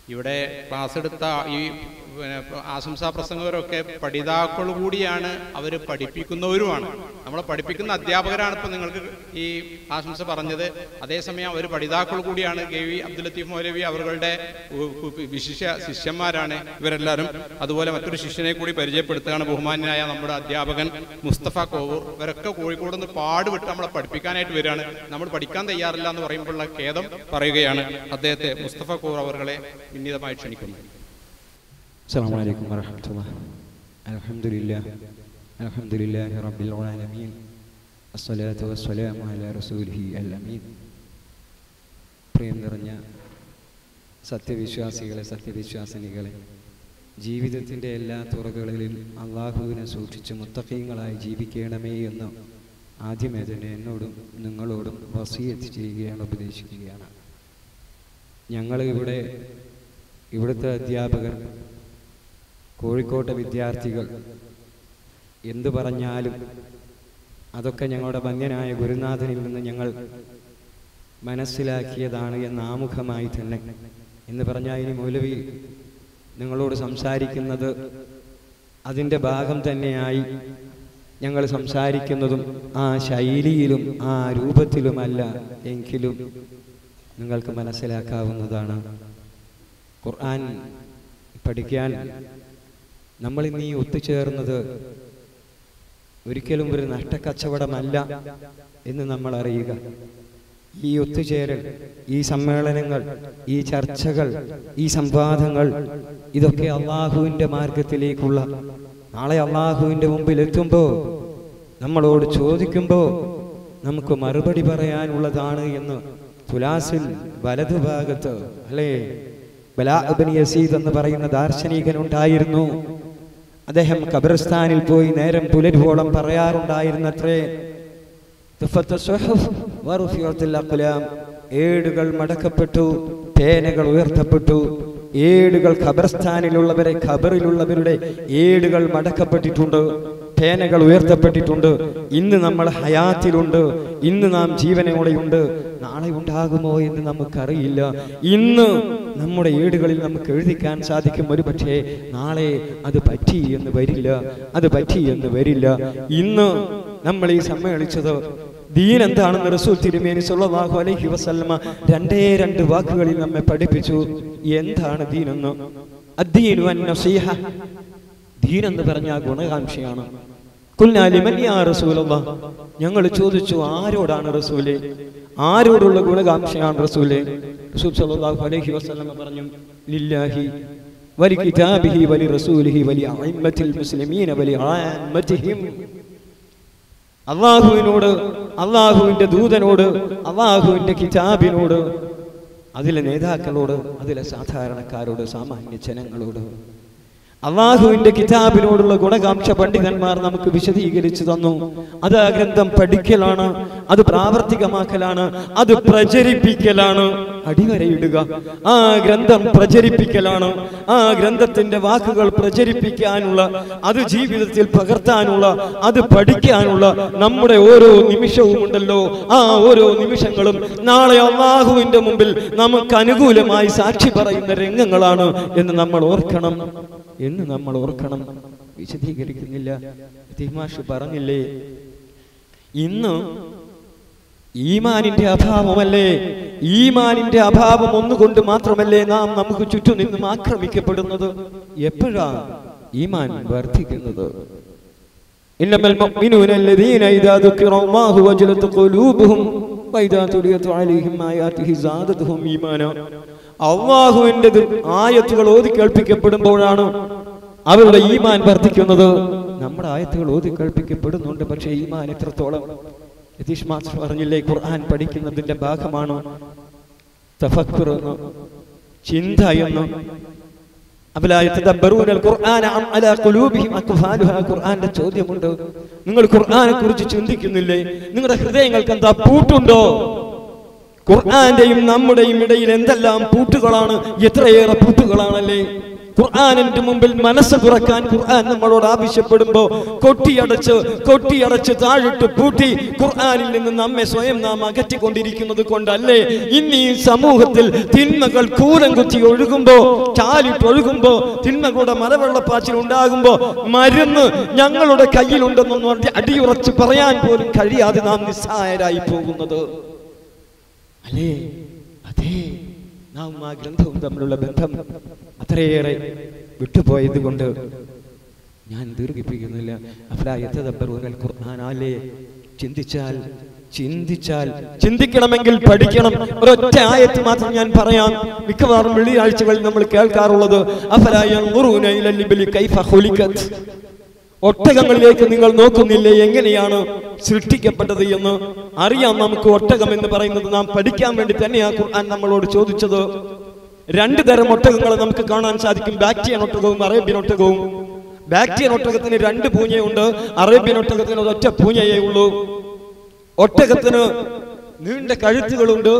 ഇവിടെ ക്ലാസ് എടുത്ത ഈ പിന്നെ ആശംസാ പ്രസംഗകരൊക്കെ പഠിതാക്കൾ കൂടിയാണ് അവർ പഠിപ്പിക്കുന്നവരുമാണ് നമ്മളെ പഠിപ്പിക്കുന്ന അധ്യാപകരാണ് ഇപ്പം നിങ്ങൾക്ക് ഈ ആശംസ പറഞ്ഞത് അതേസമയം അവർ പഠിതാക്കൾ കൂടിയാണ് കെ വി അബ്ദുൽ ലത്തീഫ് മൗലവി അവരുടെ ഉ- ഉ- വിശിഷ്യ ശിഷ്യന്മാരാണ് ഇവരെല്ലാവരും അതുപോലെ മറ്റൊരു ശിഷ്യനെ കൂടി പരിചയപ്പെടുത്തുകയാണ് ബഹുമാന്യനായ നമ്മുടെ അധ്യാപകൻ മുസ്തഫ കോവൂർ ഇവരൊക്കെ കോഴിക്കോട് നിന്ന് പാടുവിട്ട് നമ്മളെ പഠിപ്പിക്കാനായിട്ട് വരികയാണ് നമ്മൾ പഠിക്കാൻ തയ്യാറില്ല എന്ന് പറയുമ്പോഴുള്ള ഖേദം പറയുകയാണ് അദ്ദേഹത്തെ മുസ്തഫ കോവൂർ അവരുടെ വിനീതമായി ക്ഷണിക്കുന്നു السلام عليكم ورحمة الله الحمد لله الحمد لله رب العالمين الصلاة والسلام على رسوله الأمين പ്രിയം നിറഞ്ഞ സത്യവിശ്വാസികളെ സത്യവിശ്വാസിനികളെ ജീവിതത്തിൻ്റെ എല്ലാ തുറകളിലും അള്ളാഹുവിനെ സൂക്ഷിച്ച് മുത്തഫീങ്ങളായി ജീവിക്കണമേ എന്ന് ആദ്യമേ തന്നെ എന്നോടും നിങ്ങളോടും വസീയത്ത് ചെയ്യുകയാണ് ഉപദേശിക്കുകയാണ് ഞങ്ങൾ ഇവിടെ ഇവിടുത്തെ അധ്യാപകർ കോഴിക്കോട്ടെ വിദ്യാർത്ഥികൾ എന്തു പറഞ്ഞാലും അതൊക്കെ ഞങ്ങളുടെ വന്യനായ ഗുരുനാഥനിൽ നിന്ന് ഞങ്ങൾ മനസ്സിലാക്കിയതാണ് എന്ന് ആമുഖമായി തന്നെ എന്ന് പറഞ്ഞാൽ ഇനി മൗലവി നിങ്ങളോട് സംസാരിക്കുന്നത് അതിൻ്റെ ഭാഗം തന്നെയായി ഞങ്ങൾ സംസാരിക്കുന്നതും ആ ശൈലിയിലും ആ രൂപത്തിലുമല്ല എങ്കിലും നിങ്ങൾക്ക് മനസ്സിലാക്കാവുന്നതാണ് ഖുർആൻ പഠിക്കാൻ നമ്മൾ ഇന്ന് ഈ ഒത്തുചേർന്നത് ഒരിക്കലും ഒരു നഷ്ടക്കച്ചവടമല്ല എന്ന് നമ്മൾ അറിയുക ഈ ഒത്തുചേരൽ ഈ സമ്മേളനങ്ങൾ ഈ ചർച്ചകൾ ഈ സംവാദങ്ങൾ ഇതൊക്കെ അള്ളാഹുവിൻ്റെ മാർഗത്തിലേക്കുള്ള നാളെ അള്ളാഹുവിൻ്റെ മുമ്പിൽ എത്തുമ്പോൾ നമ്മളോട് ചോദിക്കുമ്പോൾ നമുക്ക് മറുപടി പറയാനുള്ളതാണ് എന്ന് തുലാസിൽ വലതുഭാഗത്ത് അല്ലേ ബലാഅബ്നി യസീദ് എന്ന് പറയുന്ന ദാർശനികൻ ഉണ്ടായിരുന്നു അദ്ദേഹം ഖബർസ്ഥാനിൽ പോയി നേരം പുലരുവോളം പറയാറുണ്ടായിരുന്നത്രേ തുഫത്ത സുഹഫ് വറുഫിയത്തുൽ അഖ്ലാം. ഏടുകൾ മടക്കപ്പെട്ടു പേനകൾ ഉയർത്തപ്പെട്ടു ഏടുകൾ ഖബർസ്ഥാനിലുള്ളവരെ ഖബറിലുള്ളവരുടെ ഏടുകൾ മടക്കപ്പെട്ടിട്ടുണ്ട് പേനകൾ ഉയർത്തപ്പെട്ടിട്ടുണ്ട് ഇന്ന് നമ്മൾ ഹയാത്തിലുണ്ട് ഇന്ന് നാം ജീവനോടെയുണ്ട് നാളെ ഉണ്ടാകുമോ എന്ന് നമുക്കറിയില്ല ഇന്ന് നമ്മുടെ ഏടുകളിൽ നമുക്ക് എഴുതിക്കാൻ സാധിക്കും ഒരു പക്ഷേ നാളെ അത് പറ്റി എന്ന് വരില്ല അത് പറ്റി എന്ന് വരില്ല ഇന്ന് നമ്മൾ ഈ സമ്മേളിച്ചത് ദീൻ എന്താണെന്ന് റസൂൽ തിരുമേനി സല്ലല്ലാഹു അലൈഹി വസല്ലമ രണ്ടേ രണ്ട് വാക്കുകളിൽ നമ്മെ പഠിപ്പിച്ചു എന്താണ് ദീൻ എന്ന് അദ്ദീനു അൻ നസീഹ ദീൻ എന്ന് പറഞ്ഞാൽ ഗുണകാംക്ഷയാണ് ഖുൽനാ ലിമൻ യാ റസൂലല്ലാഹ് ഞങ്ങൾ ചോദിച്ചു ആരോടാണ് റസൂലേ ആരോടുള്ള ഗുണകാംക്ഷയാണ് റസൂലേ റസൂൽ സല്ലല്ലാഹു അലൈഹി വസല്ലമ പറഞ്ഞു ലില്ലാഹി വലി കിതാബിഹി വലി റസൂലിഹി വലി അഇമ്മത്തിൽ മുസ്ലിമീന വലി ആമ്മത്തിഹിം അള്ളാഹുവിനോട് അള്ളാഹുവിന്റെ ദൂതനോട് അള്ളാഹുവിന്റെ കിതാബിനോട് അതിലെ നേതാക്കളോട് അതിലെ സാധാരണക്കാരോട് സാമാന്യ ജനങ്ങളോട് അള്ളാഹുവിന്റെ കിതാബിനോടുള്ള ഗുണകാംക്ഷ പണ്ഡിതന്മാർ നമുക്ക് വിശദീകരിച്ചു തന്നു അത് ആ ഗ്രന്ഥം പഠിക്കലാണ് അത് പ്രാവർത്തികമാക്കലാണ് അത് പ്രചരിപ്പിക്കലാണ് അടിവരയിടുക ആ ഗ്രന്ഥം പ്രചരിപ്പിക്കലാണ് ആ ഗ്രന്ഥത്തിന്റെ വാക്കുകൾ പ്രചരിപ്പിക്കാനുള്ള അത് ജീവിതത്തിൽ പകർത്താനുള്ള അത് പഠിക്കാനുള്ള നമ്മുടെ ഓരോ നിമിഷവും ഉണ്ടല്ലോ ആ ഓരോ നിമിഷങ്ങളും നാളെ അള്ളാഹുവിന്റെ മുമ്പിൽ നമുക്ക് അനുകൂലമായി സാക്ഷി പറയുന്ന രംഗങ്ങളാണ് എന്ന് നമ്മൾ ഓർക്കണം എന്ന് നമ്മൾ ഓർക്കണം വിശദീകരിക്കുന്നില്ല തിമാഷ് പറഞ്ഞില്ലേ ഇന്ന് ഈമാനിന്റെ അഭാവമല്ലേ ഈമാനിന്റെ അഭാവം ഒന്നുകൊണ്ട് മാത്രമല്ലേ നാം നമുക്ക് ചുറ്റും നിന്നും ആക്രമിക്കപ്പെടുന്നത് എപ്പോഴാ ഈമാൻ വർദ്ധിക്കുന്നത് إنما المؤمنون الذين إذا ذكر الله وجلت قلوبهم وإذا تليت عليهم آياته زادتهم إيمانا അള്ളാഹുവിന്റെ ആയത്തുകൾ ഓതി കേൾപ്പിക്കപ്പെടുമ്പോഴാണ് അവരുടെ ഈമാൻ വർദ്ധിക്കുന്നത് നമ്മുടെ ആയത്തുകൾ ഓതി കേൾപ്പിക്കപ്പെടുന്നുണ്ട് പക്ഷേ ഈമാൻ എത്രത്തോളം യതീഷ് മാസ്റ്റർ പറഞ്ഞില്ലേ ഖുർആൻ പഠിക്കുന്നതിന്റെ ഭാഗമാണ് തഫക്കുർ എന്ന് ചിന്ത എന്ന് അഫലാ യതദബ്ബറൂന ഖുർആന അം അലാ ഖുലൂബിഹിം അഖ്ഫാലുഹാ ഖുർആന്റെ ചോദ്യമുണ്ട് നിങ്ങൾ ഖുർആനെ കുറിച്ച് ചിന്തിക്കുന്നില്ലേ നിങ്ങളുടെ ഹൃദയങ്ങൾക്ക് എന്താ പൂട്ടുണ്ടോ ഖുർആന്റെയും നമ്മുടെയും ഇടയിൽ എന്തെല്ലാം പൂട്ടുകളാണ് എത്രയേറെ പൂട്ടുകളാണല്ലേ ഖുർആാനിന്റെ മുമ്പിൽ മനസ്സ് തുറക്കാൻ ഖുർആൻ നമ്മളോട് ആവശ്യപ്പെടുമ്പോ കൊട്ടിയടച്ച് കൊട്ടിയടച്ച് താഴിട്ട് പൂട്ടി ഖുർആനിൽ നിന്ന് നമ്മെ സ്വയം നാം അകറ്റിക്കൊണ്ടിരിക്കുന്നത് കൊണ്ടല്ലേ ഇന്ന് ഈ സമൂഹത്തിൽ തിന്മകൾ കൂലം കുത്തി ഒഴുകുമ്പോ ചാലിട്ട് ഒഴുകുമ്പോ തിന്മകളുടെ മലവെള്ളപ്പാച്ചിൽ ഉണ്ടാകുമ്പോ മരുന്ന് ഞങ്ങളുടെ കയ്യിലുണ്ടെന്നൊന്നും അടി- അടിയുറച്ച് പറയാൻ പോലും കഴിയാതെ നാം നിസ്സായരായി പോകുന്നത് അല്ലേ അതെ നാം ആ ഗ്രന്ഥവും തമ്മിലുള്ള ബന്ധം അത്രയേറെ വിട്ടുപോയത് കൊണ്ട് ഞാൻ ദീർഘിപ്പിക്കുന്നില്ല അഫലായത്തദബ്ബറൂനൽ ഖുർആനാലേ ചിന്തിച്ചാൽ ചിന്തിച്ചാൽ ചിന്തിക്കണമെങ്കിൽ പഠിക്കണം ഒരൊറ്റ ആയത്ത് മാത്രം ഞാൻ പറയാം മിക്കവാറും വെള്ളിയാഴ്ചകളിൽ നമ്മൾ കേൾക്കാറുള്ളത് അഫലായൂന കൈഫ ഖുലിഖത് ഒട്ടകങ്ങളിലേക്ക് നിങ്ങൾ നോക്കുന്നില്ലേ എങ്ങനെയാണ് സൃഷ്ടിക്കപ്പെട്ടത് എന്ന് അറിയാം നമുക്ക് ഒട്ടകം എന്ന് പറയുന്നത് നാം പഠിക്കാൻ വേണ്ടി തന്നെയാണ് ഖുർആൻ നമ്മളോട് ചോദിച്ചത് രണ്ട് തരം ഒട്ടകങ്ങളെ നമുക്ക് കാണാൻ സാധിക്കും ബാക്ടിയൻ ഒട്ടകവും അറേബ്യൻ ഒട്ടകവും ബാക്ടിയൻ ഒട്ടകത്തിന് രണ്ട് പൂഞ്ഞയുണ്ട് അറേബ്യൻ ഒട്ടകത്തിന് ഒരൊറ്റ പൂഞ്ഞയേ ഉള്ളൂ ഒട്ടകത്തിന് നീണ്ട കഴുത്തുകളുണ്ട്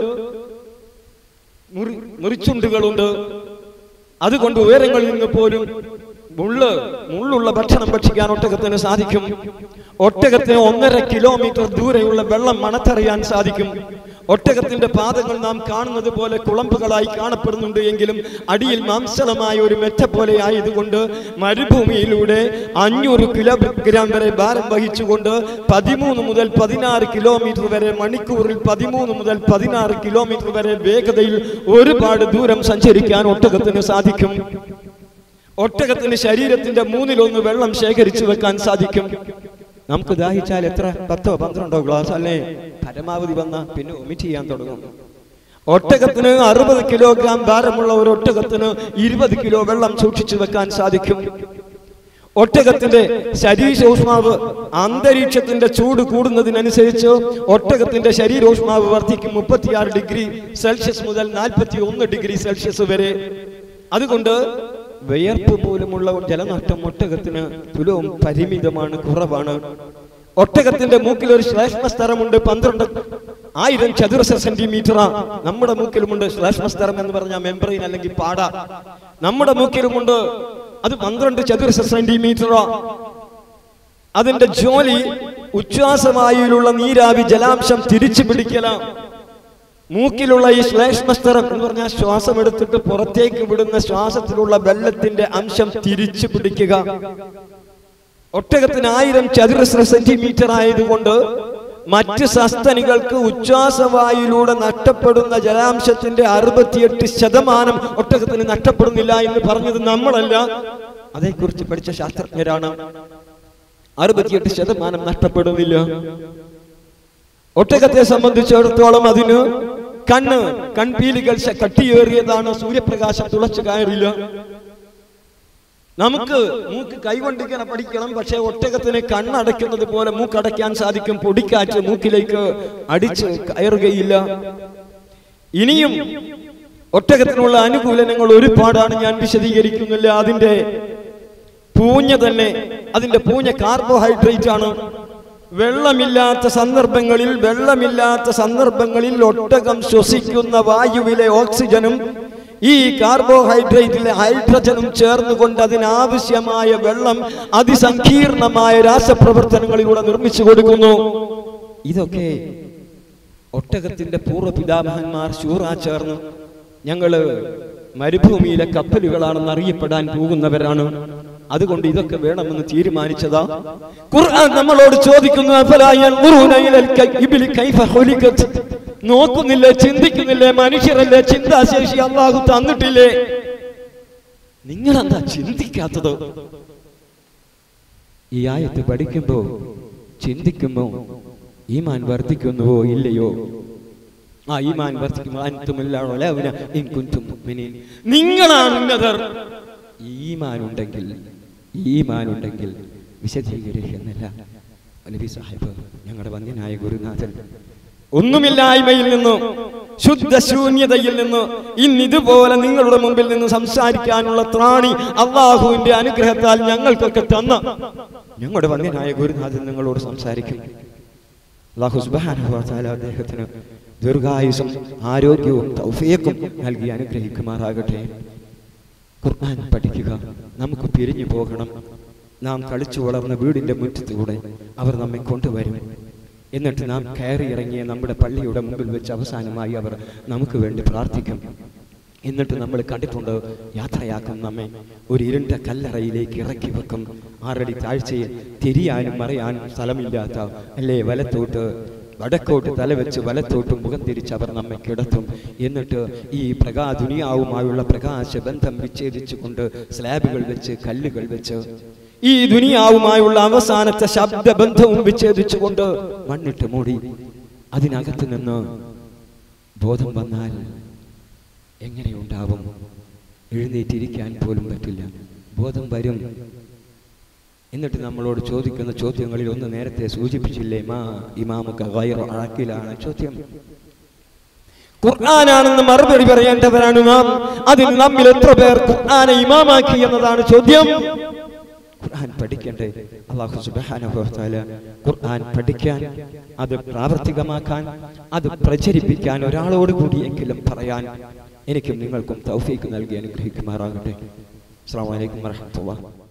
മുറി മുറിച്ചുണ്ടുകളുണ്ട് അതുകൊണ്ട് ഉയരങ്ങളിൽ നിന്ന് പോലും മുള്ള് മുള്ളുള്ള ഭക്ഷണം ഭക്ഷിക്കാൻ ഒട്ടകത്തിന് സാധിക്കും ഒട്ടകത്തിന് ഒന്നര കിലോമീറ്റർ ദൂരെയുള്ള വെള്ളം മണത്തറിയാൻ സാധിക്കും ഒട്ടകത്തിന്റെ പാദങ്ങൾ നാം കാണുന്നത് പോലെ കുളമ്പുകളായി കാണപ്പെടുന്നുണ്ട് എങ്കിലും അടിയിൽ മാംസളമായ ഒരു മെറ്റ പോലെ ആയതുകൊണ്ട് മരുഭൂമിയിലൂടെ അഞ്ഞൂറ് കിലോഗ്രാം വരെ ഭാരം വഹിച്ചുകൊണ്ട് പതിമൂന്ന് മുതൽ പതിനാറ് കിലോമീറ്റർ വരെ മണിക്കൂറിൽ പതിമൂന്ന് മുതൽ പതിനാറ് കിലോമീറ്റർ വരെ വേഗതയിൽ ഒരുപാട് ദൂരം സഞ്ചരിക്കാൻ ഒട്ടകത്തിന് സാധിക്കും ഒട്ടകത്തിന് ശരീരത്തിന്റെ മൂന്നിലൊന്ന് വെള്ളം ശേഖരിച്ചു വെക്കാൻ സാധിക്കും നമുക്ക് ദാഹിച്ചാൽ എത്ര പത്തോ പന്ത്രണ്ടോ ഗ്ലാസ് അല്ലേ പരമാവധി വന്ന പിന്നെ ഒമിറ്റ് ചെയ്യാൻ തുടങ്ങും ഒട്ടകത്തിന് അറുപത് കിലോഗ്രാം ഭാരമുള്ള ഒരു ഒട്ടകത്തിന് ഇരുപത് കിലോ വെള്ളം സൂക്ഷിച്ചു വെക്കാൻ സാധിക്കും ഒട്ടകത്തിന്റെ ശരീരോഷ്മാവ് അന്തരീക്ഷത്തിന്റെ ചൂട് കൂടുന്നതിനനുസരിച്ച് ഒട്ടകത്തിന്റെ ശരീരോഷ്മാവ് വർദ്ധിക്കും മുപ്പത്തിയാറ് ഡിഗ്രി സെൽഷ്യസ് മുതൽ നാൽപ്പത്തി ഒന്ന് ഡിഗ്രി സെൽഷ്യസ് വരെ അതുകൊണ്ട് വിയർപ്പ് മൂലമുള്ള ജലനഷ്ടം ഒട്ടകത്തിന് തുലവും പരിമിതമാണ് കുറവാണ് ഒട്ടകത്തിന്റെ മൂക്കിൽ ഒരു ശ്ലേഷ്മസ്തരമുണ്ട് പന്ത്രണ്ട് ആയിരം ചതുരശ്ര സെന്റിമീറ്റർ നമ്മുടെ മൂക്കിലുമുണ്ട് ശ്ലേഷ്മസ്തരം എന്ന് പറഞ്ഞ മെമ്പറൈൻ അല്ലെങ്കിൽ പാട നമ്മുടെ മൂക്കിലുമുണ്ട് അത് പന്ത്രണ്ട് ചതുരശ്ര സെന്റിമീറ്റർ അതിന്റെ ജോലി ഉച്ഛ്വാസവായുവിലുള്ള നീരാവി ജലാംശം തിരിച്ചു പിടിക്കലാണ് മൂക്കിലുള്ള ഈ ശ്ലേഷ്മസ്തരം എന്ന് പറഞ്ഞാൽ ശ്വാസം എടുത്തിട്ട് പുറത്തേക്ക് വിടുന്ന ശ്വാസത്തിലുള്ള വെള്ളത്തിന്റെ അംശം തിരിച്ചു പിടിക്കുക ഒട്ടകത്തിന് ആയിരം ചതുരശ്ര സെന്റിമീറ്റർ ആയതുകൊണ്ട് മറ്റ് സസ്തനികൾക്ക് ഉച്ഛ്വാസവായുവിലൂടെ നഷ്ടപ്പെടുന്ന ജലാംശത്തിന്റെ അറുപത്തിയെട്ട് ശതമാനം ഒട്ടകത്തിന് നഷ്ടപ്പെടുന്നില്ല എന്ന് പറഞ്ഞത് നമ്മളല്ല അതേക്കുറിച്ച് പഠിച്ച ശാസ്ത്രജ്ഞരാണ് അറുപത്തിയെട്ട് ശതമാനം നഷ്ടപ്പെടുന്നില്ല ഒട്ടകത്തെ സംബന്ധിച്ചിടത്തോളം അതിന് കണ്ണ് കൺപീലികൾ ശ- കട്ടിയേറിയതാണ് സൂര്യപ്രകാശം തുളച്ചു കയറില്ല നമുക്ക് മൂക്ക് കൈകൊണ്ടിങ്ങനെ പഠിക്കണം പക്ഷെ ഒട്ടകത്തിന് കണ്ണടയ്ക്കുന്നത് പോലെ മൂക്കടയ്ക്കാൻ സാധിക്കും പൊടിക്കാറ്റ് മൂക്കിലേക്ക് അടിച്ച് കയറുകയില്ല ഇനിയും ഒട്ടകത്തിനുള്ള അനുകൂലനങ്ങൾ ഒരുപാടാണ് ഞാൻ വിശദീകരിക്കുന്നില്ല അതിന്റെ പൂഞ്ഞ തന്നെ അതിന്റെ പൂഞ്ഞ കാർബോഹൈഡ്രേറ്റ് ആണ് വെള്ളമില്ലാത്ത സന്ദർഭങ്ങളിൽ വെള്ളമില്ലാത്ത സന്ദർഭങ്ങളിൽ ഒട്ടകം ശ്വസിക്കുന്ന വായുവിലെ ഓക്സിജനും ഈ കാർബോഹൈഡ്രേറ്റിലെ ഹൈഡ്രജനും ചേർന്നുകൊണ്ട് അതിനാവശ്യമായ വെള്ളം അതിസങ്കീർണമായ രാസപ്രവർത്തനങ്ങളിലൂടെ നിർമ്മിച്ചു കൊടുക്കുന്നു ഇതൊക്കെ ഒട്ടകത്തിന്റെ പൂർവ്വ പിതാമഹന്മാർ ശൂറ ചേർന്ന് ഞങ്ങള് മരുഭൂമിയിലെ കപ്പലുകളാണെന്ന് അറിയപ്പെടാൻ പോകുന്നവരാണ് അതുകൊണ്ട് ഇതൊക്കെ വേണമെന്ന് തീരുമാനിച്ചതാ ഖുർആൻ നമ്മളോട് ചോദിക്കുന്നു "അഫലാ യൻദുറൂന ഇലൽ കൈ- ഇബ്ലി കൈഫ ഖുലിഖത്?" നോക്കുന്നില്ലേ ചിന്തിക്കുന്നില്ലേ മനുഷ്യരല്ലേ ചിന്താശേഷി അള്ളാഹു തന്നിട്ടില്ലേ നിങ്ങൾ എന്താ ചിന്തിക്കാത്തത് ഈ ആയത്ത് പഠിക്കുമ്പോ ചിന്തിക്കുമ്പോ ഈമാൻ വർദ്ധിക്കുന്നുവോ ഇല്ലയോ ആ ഈമാൻ വർദ്ധിക്കുമ്പോൾ അൻതുമില്ലാണോ ലൗന ഇൻ കുൻതും മുഅ്മിനീൻ. നിങ്ങളാണ് ഉന്നതർ ഈമാൻ ഉണ്ടെങ്കിൽ ഈമാൻ ഉണ്ടെങ്കിൽ വിശദീകരിക്കുന്നില്ല നബി സാഹിബ് ഞങ്ങളുടെ വന്യനായ ഗുരുനാഥൻ ഒന്നുമില്ലായ്മയിൽ നിന്നും ശുദ്ധശൂന്യതയിൽ നിന്ന് ഇന്ന് ഇതുപോലെ നിങ്ങളുടെ മുമ്പിൽ നിന്ന് സംസാരിക്കാനുള്ള ത്രാണി അള്ളാഹുവിന്റെ അനുഗ്രഹത്താൽ ഞങ്ങൾക്കൊക്കെ തന്ന ഞങ്ങളുടെ വന്യനായ ഗുരുനാഥൻ നിങ്ങളോട് സംസാരിക്കും അള്ളാഹു സുബ്ഹാനഹു വ തആല അദ്ദേഹത്തിന് ദീർഘായുസും ആരോഗ്യവും തൗഫീഖും നൽകി അനുഗ്രഹിക്കുമാറാകട്ടെ ഖുർആൻ പഠിക്കുക നമുക്ക് പിരിഞ്ഞു പോകണം നാം കളിച്ചു വളർന്ന വീടിന്റെ മുറ്റത്തൂടെ അവർ നമ്മെ കൊണ്ടുവരും എന്നിട്ട് നാം കയറി ഇറങ്ങിയ നമ്മുടെ പള്ളിയുടെ മുമ്പിൽ വെച്ച് അവസാനമായി അവർ നമുക്ക് വേണ്ടി പ്രാർത്ഥിക്കും എന്നിട്ട് നമ്മൾ കണ്ടിട്ടുണ്ട് യാത്രയാക്കും നമ്മെ ഒരു ഇരുണ്ട കല്ലറയിലേക്ക് ഇറക്കി വെക്കും ആറടി താഴ്ചയിൽ തിരിയാനും മറയാനും സ്ഥലമില്ലാത്ത അല്ലേ വലത്തോട്ട് വടക്കോട്ട് തലവെച്ച് വലത്തോട്ട് മുഖം തിരിച്ച് അവർ നമ്മെ കിടത്തും എന്നിട്ട് ഈ പ്രകാ ദുനിയാവുമായുള്ള പ്രകാശ ബന്ധം വിച്ഛേദിച്ചുകൊണ്ട് സ്ലാബുകൾ വെച്ച് കല്ലുകൾ വെച്ച് ഈ ദുനിയാവുമായുള്ള അവസാനത്തെ ശബ്ദബന്ധവും വിച്ഛേദിച്ചുകൊണ്ട് മണ്ണിട്ട് മൂടി അതിനകത്ത് നിന്ന് ബോധം വന്നാൽ എങ്ങനെയുണ്ടാവും എഴുന്നേറ്റിരിക്കാൻ പോലും പറ്റില്ല ബോധം വരും എന്നിട്ട് നമ്മളോട് ചോദിക്കുന്ന ചോദ്യങ്ങളിൽ ഒന്ന് നേരത്തെ സൂചിപ്പിച്ചില്ലേ മാ ഇമാമുക്ക് ഗൈറു അഴക്കിലാണ് ചോദ്യം ഖുർആനാണെന്ന് മറുപടി പറയേണ്ടവരാണ് നാം അതിൽ നമ്മിൽ എത്ര പേർ ഖുർആനെ ഇമാമാക്കി എന്നതാണ് ചോദ്യം ഖുർആൻ പഠിക്കണ്ടേ അള്ളാഹു സുബ്ഹാനഹു വ തആല ഖുർആൻ പഠിക്കാൻ അത് പ്രാവർത്തികമാക്കാൻ അത് പ്രചരിപ്പിക്കാൻ ഒരാളോട് കൂടിയെങ്കിലും പറയാൻ എനിക്കും നിങ്ങൾക്കും തൗഫീക്ക് നൽകി അനുഗ്രഹിക്കുമാറാകട്ടെ അസ്സാം വലൈക്കും വറഹമത്തുള്ള